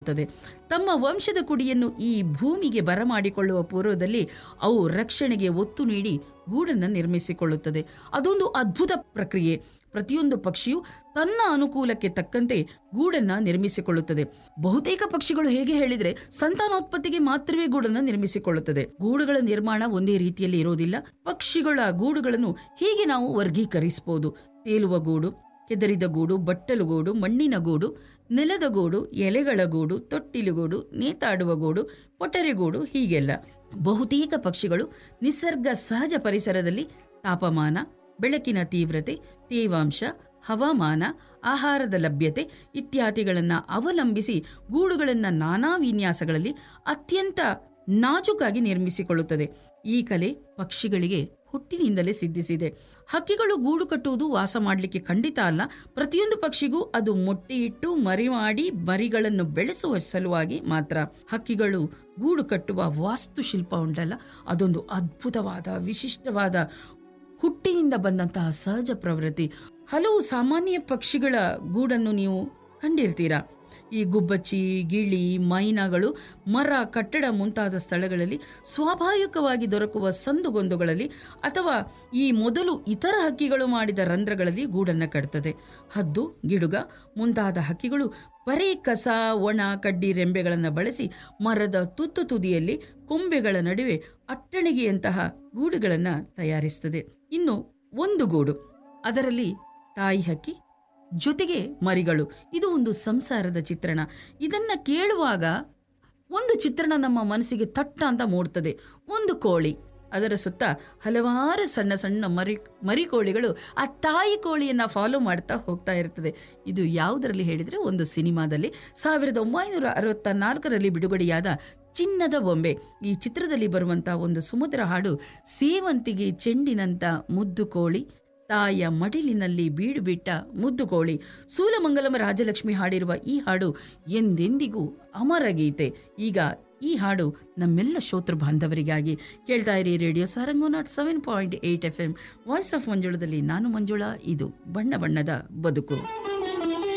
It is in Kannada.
ನಿರ್ಮಿಸಿಕೊಳ್ಳುತ್ತದೆ ತಮ್ಮ ವಂಶದ ಕುಡಿಯನ್ನು ಈ ಭೂಮಿಗೆ ಬರಮಾಡಿಕೊಳ್ಳುವ ಪೂರ್ವದಲ್ಲಿ ಅವು ರಕ್ಷಣೆಗೆ ಒತ್ತು ನೀಡಿ ಗೂಡನ್ನು ನಿರ್ಮಿಸಿಕೊಳ್ಳುತ್ತದೆ ಅದೊಂದು ಅದ್ಭುತ ಪ್ರಕ್ರಿಯೆ ಪ್ರತಿಯೊಂದು ಪಕ್ಷಿಯು ತನ್ನ ಅನುಕೂಲಕ್ಕೆ ತಕ್ಕಂತೆ ಗೂಡನ್ನ ನಿರ್ಮಿಸಿಕೊಳ್ಳುತ್ತದೆ ಬಹುತೇಕ ಪಕ್ಷಿಗಳು ಹೇಗೆ ಹೇಳಿದ್ರೆ ಸಂತಾನೋತ್ಪತ್ತಿಗೆ ಮಾತ್ರವೇ ಗೂಡನ್ನು ನಿರ್ಮಿಸಿಕೊಳ್ಳುತ್ತದೆ ಗೂಡುಗಳ ನಿರ್ಮಾಣ ಒಂದೇ ರೀತಿಯಲ್ಲಿ ಇರೋದಿಲ್ಲ ಪಕ್ಷಿಗಳ ಗೂಡುಗಳನ್ನು ಹೀಗೆ ನಾವು ವರ್ಗೀಕರಿಸಬಹುದು ತೇಲುವ ಗೂಡು ಕೆದರಿದ ಗೂಡು ಬಟ್ಟಲು ಗೂಡು ಮಣ್ಣಿನ ಗೂಡು ನೆಲದ ಗೂಡು ಎಲೆಗಳ ಗೂಡು ತೊಟ್ಟಿಲುಗೂಡು ನೇತಾಡುವ ಗೂಡು ಪೊಟರೆಗೂಡು ಹೀಗೆಲ್ಲ ಬಹುತೇಕ ಪಕ್ಷಿಗಳು ನಿಸರ್ಗ ಸಹಜ ಪರಿಸರದಲ್ಲಿ ತಾಪಮಾನ ಬೆಳಕಿನ ತೀವ್ರತೆ ತೇವಾಂಶ ಹವಾಮಾನ ಆಹಾರದ ಲಭ್ಯತೆ ಇತ್ಯಾದಿಗಳನ್ನು ಅವಲಂಬಿಸಿ ಗೂಡುಗಳನ್ನು ನಾನಾ ವಿನ್ಯಾಸಗಳಲ್ಲಿ ಅತ್ಯಂತ ನಾಜೂಕಾಗಿ ನಿರ್ಮಿಸಿಕೊಳ್ಳುತ್ತದೆ ಈ ಕಲೆ ಪಕ್ಷಿಗಳಿಗೆ ಹುಟ್ಟಿನಿಂದಲೇ ಸಿದ್ಧಿಸಿದೆ ಹಕ್ಕಿಗಳು ಗೂಡು ಕಟ್ಟುವುದು ವಾಸ ಮಾಡಲಿಕ್ಕೆ ಖಂಡಿತ ಅಲ್ಲ ಪ್ರತಿಯೊಂದು ಪಕ್ಷಿಗೂ ಅದು ಮೊಟ್ಟೆ ಇಟ್ಟು ಮರಿ ಮಾಡಿ ಮರಿಗಳನ್ನು ಬೆಳೆಸುವ ಸಲುವಾಗಿ ಮಾತ್ರ ಹಕ್ಕಿಗಳು ಗೂಡು ಕಟ್ಟುವ ವಾಸ್ತುಶಿಲ್ಪ ಉಂಟಲ್ಲ ಅದೊಂದು ಅದ್ಭುತವಾದ ವಿಶಿಷ್ಟವಾದ ಹುಟ್ಟಿನಿಂದ ಬಂದಂತಹ ಸಹಜ ಪ್ರವೃತ್ತಿ ಹಲವು ಸಾಮಾನ್ಯ ಪಕ್ಷಿಗಳ ಗೂಡನ್ನು ನೀವು ಕಂಡಿರ್ತೀರಾ ಈ ಗುಬ್ಬಚ್ಚಿ ಗಿಳಿ ಮೈನಾಗಳು ಮರ ಕಟ್ಟಡ ಮುಂತಾದ ಸ್ಥಳಗಳಲ್ಲಿ ಸ್ವಾಭಾವಿಕವಾಗಿ ದೊರಕುವ ಸಂದುಗೊಂದುಗಳಲ್ಲಿ ಅಥವಾ ಈ ಮೊದಲು ಇತರ ಹಕ್ಕಿಗಳು ಮಾಡಿದ ರಂಧ್ರಗಳಲ್ಲಿ ಗೂಡನ್ನು ಕಟ್ತದೆ ಹದ್ದು ಗಿಡುಗ ಮುಂತಾದ ಹಕ್ಕಿಗಳು ಬರೀ ಕಸ ಒಣ ಕಡ್ಡಿ ರೆಂಬೆಗಳನ್ನು ಬಳಸಿ ಮರದ ತುತ್ತು ತುದಿಯಲ್ಲಿ ಕೊಂಬೆಗಳ ನಡುವೆ ಅಟ್ಟಣಿಗೆಯಂತಹ ಗೂಡುಗಳನ್ನು ತಯಾರಿಸ್ತದೆ ಇನ್ನು ಒಂದು ಗೂಡು ಅದರಲ್ಲಿ ತಾಯಿ ಹಕ್ಕಿ ಜೊತೆಗೆ ಮರಿಗಳು ಇದು ಒಂದು ಸಂಸಾರದ ಚಿತ್ರಣ ಇದನ್ನ ಕೇಳುವಾಗ ಒಂದು ಚಿತ್ರಣ ನಮ್ಮ ಮನಸ್ಸಿಗೆ ತಟ್ಟ ಅಂತ ಮೂಡ್ತದೆ ಒಂದು ಕೋಳಿ ಅದರ ಸುತ್ತ ಹಲವಾರು ಸಣ್ಣ ಸಣ್ಣ ಮರಿ ಮರಿಕೋಳಿಗಳು ಆ ತಾಯಿ ಕೋಳಿಯನ್ನ ಫಾಲೋ ಮಾಡ್ತಾ ಹೋಗ್ತಾ ಇರ್ತದೆ ಇದು ಯಾವುದರಲ್ಲಿ ಹೇಳಿದ್ರೆ ಒಂದು ಸಿನಿಮಾದಲ್ಲಿ ಸಾವಿರದ ಒಂಬೈನೂರ ಅರವತ್ತ ನಾಲ್ಕರಲ್ಲಿ ಬಿಡುಗಡೆಯಾದ ಚಿನ್ನದ ಬೊಂಬೆ ಈ ಚಿತ್ರದಲ್ಲಿ ಬರುವಂತಹ ಒಂದು ಸುಮಧುರ ಹಾಡು ಸೇವಂತಿಗೆ ಚೆಂಡಿನಂತ ಮುದ್ದು ಕೋಳಿ ತಾಯ ಮಡಿಲಿನಲ್ಲಿ ಬೀಡು ಬಿಟ್ಟ ಮುದ್ದು ಕೋಳಿ ಸೂಲಮಂಗಲಂ ರಾಜಲಕ್ಷ್ಮಿ ಹಾಡಿರುವ ಈ ಹಾಡು ಎಂದೆಂದಿಗೂ ಅಮರ ಗೀತೆ ಈಗ ಈ ಹಾಡು ನಮ್ಮೆಲ್ಲ ಶ್ರೋತೃ ಬಾಂಧವರಿಗಾಗಿ ಕೇಳ್ತಾ ಇರಿ radio Sarango naught seven point eight F M voice of ಮಂಜುಳದಲ್ಲಿ ನಾನು ಮಂಜುಳಾ ಇದು ಬಣ್ಣ ಬಣ್ಣದ ಬದುಕು